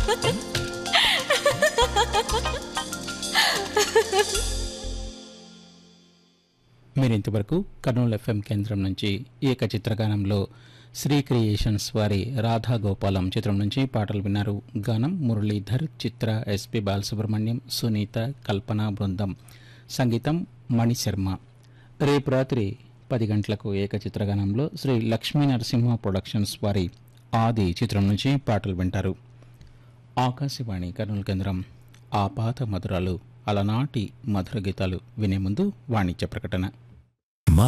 మీరు ఇంతవరకు కర్నూలు ఎఫ్ఎం కేంద్రం నుంచి ఏక చిత్రగానంలో శ్రీ క్రియేషన్స్ వారి రాధా గోపాలం చిత్రం నుంచి పాటలు విన్నారు గానం మురళీధర్ చిత్ర ఎస్పి బాలసుబ్రహ్మణ్యం సునీత కల్పన బృందం సంగీతం మణిశర్మ రేపు రాత్రి పది గంటలకు ఏక చిత్రగానంలో శ్రీ లక్ష్మీ నరసింహ ప్రొడక్షన్స్ వారి ఆది చిత్రం నుంచి పాటలు వింటారు ఆకాశవాణి కర్నూలు కేంద్రం ఆ పాత మధురాలు అలనాటి మధుర గీతాలు వినే ముందు వాణిజ్య ప్రకటన